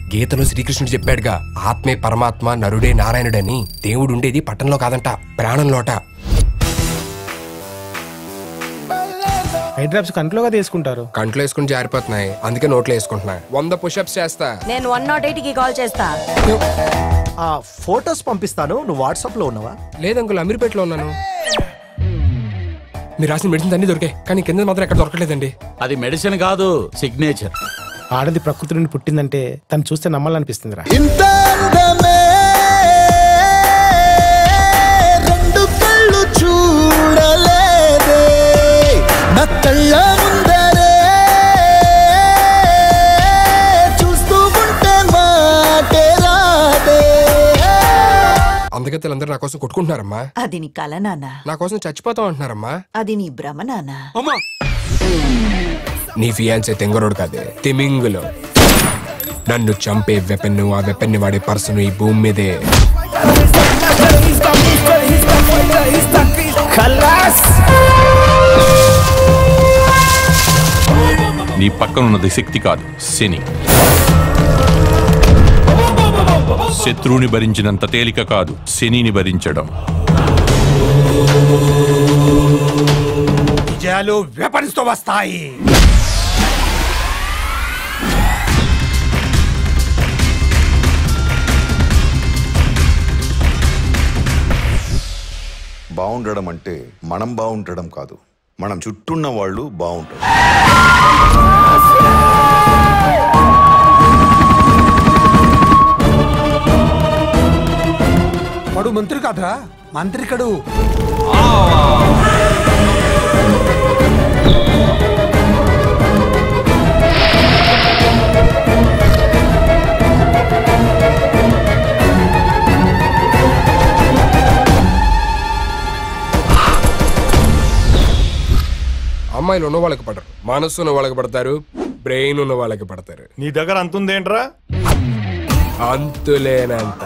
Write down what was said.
గీతలో శ్రీకృష్ణుడు చెప్పాడుగా ఆత్మే పరమాత్మ నరుడే నారాయణుడని దేవుడు ఉండేది పట్టణంలో కాదంట ప్రాణంలోట ఐ డ్రాప్స్ కంట్లోగా తీసుకుంటారు కంట్లో వేసుకుని జారిపోతున్నాయి అందుకే నోట్లో వేసుకుంటున్నా వంద పుషప్స్ చేస్తా నేను వన్ నాట్ ఎయిట్ కి కాల్ చేస్తా ఆ ఫొటోస్ పంపిస్తాను నువ్వు వాట్సాప్ లో ఉన్నావా లేదు అంకుల్ అమీర్పేటలో ఉన్నాను మీరు రాసిన మెడిసిన్స్ అన్ని దొరికాయి కానీ కింద మాత్రం ఎక్కడ దొరకలేదండి అది మెడిసిన్ కాదు సిగ్నేచర్ ఆడది ప్రకృతి నుండి పుట్టిందంటే తను చూస్తే నమ్మాలనిపిస్తుందిరా ఇంత అందమే రెండు కళ్ళు చూడలేదే నా కళ్ళ ముందరే చూస్తూ ఉంటే మాటే రాదే అందుకే వీళ్ళందరూ నా కోసం కొట్టుకుంటున్నారమ్మా అది నీ కల నాన్న నా కోసం చచ్చిపోతాం అంటున్నారమ్మా అది నీ భ్రమ నాన్న నీ ఫియాన్సే తెంగరోడు కాదే తిమింగులో నన్ను చంపే వెపన్ ఆ వెపన్ ని వాడే పర్సన్ ఈ భూమి మీదే నీ పక్కనున్నది శక్తి కాదు శని శత్రువుని భరించినంత తేలిక కాదు శనిని భరించడం విజయాలు వెపన్స్ తో వస్తాయి బాగుండడం అంటే మనం బాగుండడం కాదు మనం చుట్టూన్న వాళ్ళు బాగుంటారు వాడు మంత్రి కాదురా మంత్రికడు అమ్మాయిలు ఉన్న వాళ్ళకి పడరు మనస్సు ఉన్న వాళ్ళకి పడతారు బ్రెయిన్ ఉన్న వాళ్ళకి పడతారు నీ దగ్గర అంతుందేంట్రా అంతులేనంత